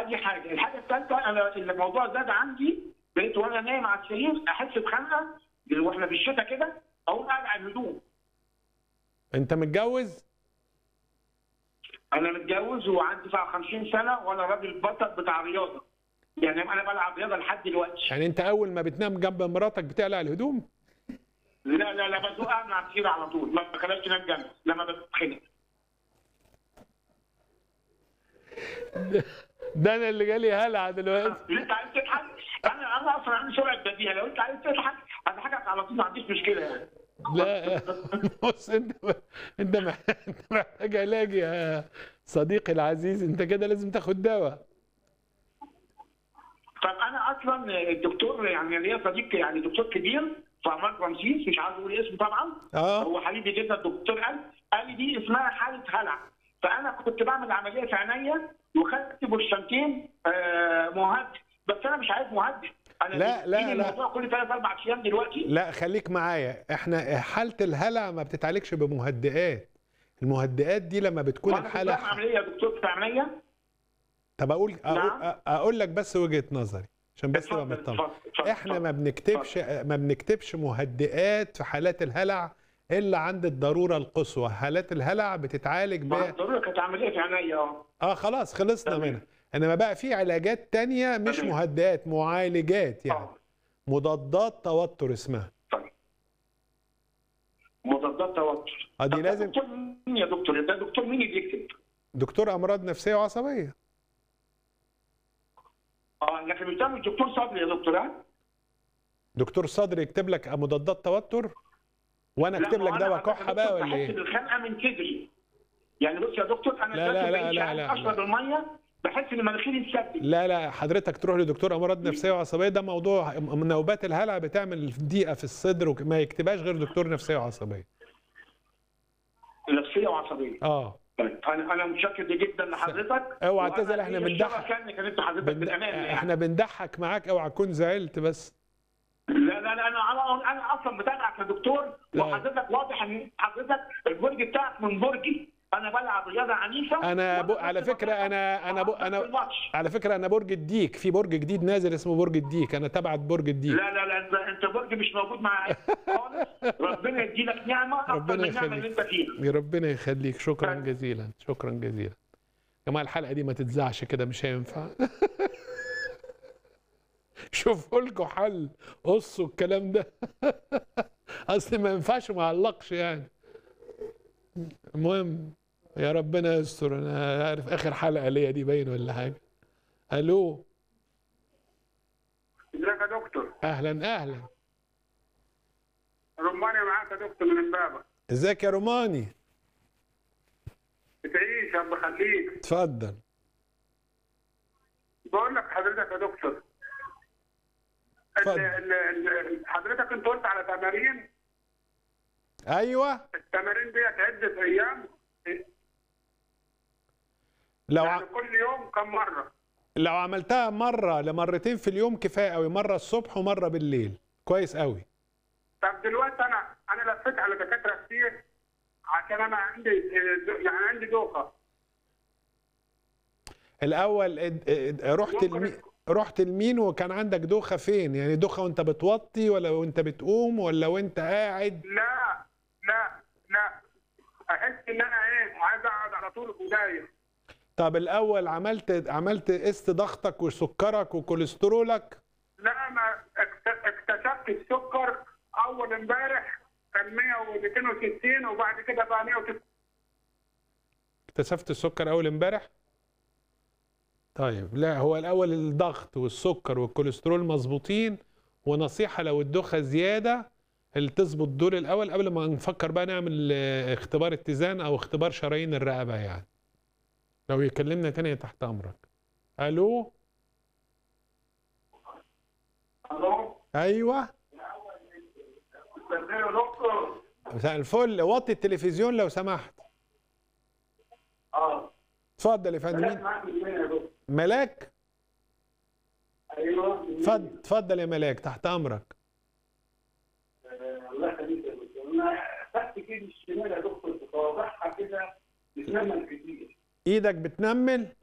ادي حاجه، الحاجه الثالثه انا الموضوع زاد عندي بقيت وانا نايم على السرير احس بخنقه واحنا في الشتاء كده اقوم اقلع الهدوم انت متجوز انا متجوز وعندي 59 سنه وانا راجل بطل بتاع رياضه يعني انا بلعب رياضه لحد دلوقتي يعني انت اول ما بتنام جنب مراتك بتقلع الهدوم لا لا لا بزقها من على السرير على طول ما بخليهاش تنام جنبي لما بتخنق ده انا اللي جالي هلع دلوقتي انت عايز تضحك انا انا اصلا عندي سرعه بديهه لو انت عايز تضحك هضحكك على طول ما عنديش مشكله يعني لا بص انت انت محتاج انت محتاج علاج يا صديقي العزيز انت كده لازم تاخد دواء طب انا اصلا الدكتور يعني ليا صديق يعني دكتور كبير في عماد رمسيس مش عايز اقول اسمه طبعا اه هو حبيبي جدا الدكتور قال قال لي دي اسمها حاله هلع فانا كنت بعمل عمليه في عينيا وخدت برشامتين آه مهدئ بس انا مش عايز مهدئ انا لا، لا، بيجيلي لا. الموضوع كل ثلاث اربع ايام دلوقتي لا خليك معايا احنا حالة الهلع ما بتتعالجش بمهدئات المهدئات دي لما بتكون وانا كنت بعمل الحالة عمليه يا دكتور في عينيا طب اقول اقول, نعم. أقول لك بس وجهة نظري عشان بس تبقى اتفضل، مطمن اتفضل، اتفضل، احنا ما اتفضل. بنكتبش ما بنكتبش مهدئات في حالات الهلع الا عند الضرورة القصوى حالات الهلع بتتعالج ب ما ضروري كانت عمليه في عينيا اه اه خلاص خلصنا تمام. منها انما بقى في علاجات تانية مش تمام. مهدئات معالجات يعني اه مضادات توتر اسمها طيب مضادات توتر اه دي طب ده لازم دكتور مين يا دكتور ده دكتور مين اللي يكتب؟ دكتور امراض نفسيه وعصبيه اه لكن بتعمل الدكتور صبري يا دكتور ها؟ دكتور صدري يكتب لك مضادات توتر وانا لا، اكتب ما لك أنا دواء حضرتك كحه يا بقى دكتور ولا بحس ايه بالخنقه من صدري يعني بص يا دكتور انا لا، لا، دلوقتي لا، بقيت لا، يعني لا، اشرب الميه بحس ان مناخيري اتسدد لا لا حضرتك تروح لدكتور امراض نفسيه وعصبيه ده موضوع نوبات الهلع بتعمل ضيقه في الصدر وما يكتبهاش غير دكتور نفسيه وعصبيه نفسيه وعصبيه اه طيب انا انا متشكر جدا لحضرتك اوعى وأنا تزعل، احنا ليا بنضحك. الشرف يعني كانت حضرتك بند... بالامان يعني. احنا بنضحك معاك اوعى تكون زعلت بس لا لا لا انا انا انا اصلا بتابعك يا دكتور لا. وحضرتك واضح ان حضرتك البرج بتاعك من برجي انا بلعب رياضه عنيفه انا ب... وأنا على كنت فكره انا انا ب... بتابعك في انا الماتش. على فكره انا برج الديك في برج جديد نازل اسمه برج الديك انا تبعت برج الديك لا لا لا انت انت برج مش موجود معايا خالص ربنا يديلك نعمه اكتر ربنا من النعمه اللي يخليك. انت فيها يا ربنا يخليك شكرا طيب. جزيلا شكرا جزيلا يا جماعه الحلقه دي ما تتذاعش كده مش هينفع شوفوا لكم حل قصوا الكلام ده اصل ما ينفعش ما علقش يعني المهم يا ربنا يستر انا عارف اخر حلقه ليا دي باين ولا حاجه الو ازيك يا دكتور اهلا اهلا رماني معاك يا دكتور من امبابه ازيك يا روماني تعيش يا رب خليك اتفضل بقول لك حضرتك يا دكتور ال- اتفضل. ال- ال- حضرتك انت قلت على تمارين ايوه التمارين ديت عده ايام لو يعني ع... كل يوم كم مره لو عملتها مرة لمرتين في اليوم كفاية قوي مرة الصبح ومرة بالليل كويس قوي طب دلوقتي انا انا لفيت على دكاتره كتير عشان انا عندي يعني عندي دوخه الأول اد- اد- رحت المي... رحت لمين وكان عندك دوخة فين يعني دوخة وانت بتوطي ولا وانت بتقوم ولا وانت قاعد لا لا لا احس ان انا ايه عايز اقعد على طول ودايم طب الأول عملت عملت قست ضغطك وسكرك وكوليسترولك لا ما اكت- اكتشفت السكر اول امبارح كان 162 وبعد كده بقى 190 اكتشفت السكر أول امبارح طيب لا هو الأول الضغط والسكر والكوليسترول مظبوطين ونصيحة لو الدوخة زيادة اللي تظبط دول الأول قبل ما نفكر بقى نعمل آه، اختبار اتزان أو اختبار شرايين الرقبة يعني لو يكلمنا تاني تحت أمرك ألو الو أيوه يا دكتور مساء الفل وطي التلفزيون لو سمحت اه اتفضل يا فندم بلاش مين؟ معاك من يا دكتور ملاك ايوه اتفضل اتفضل يا ملاك تحت أمرك آه، الله يخليك يا دكتور انا تحت كده الشمال يا دكتور بتوضحها كده بتنمل كتير إيدك بتنمل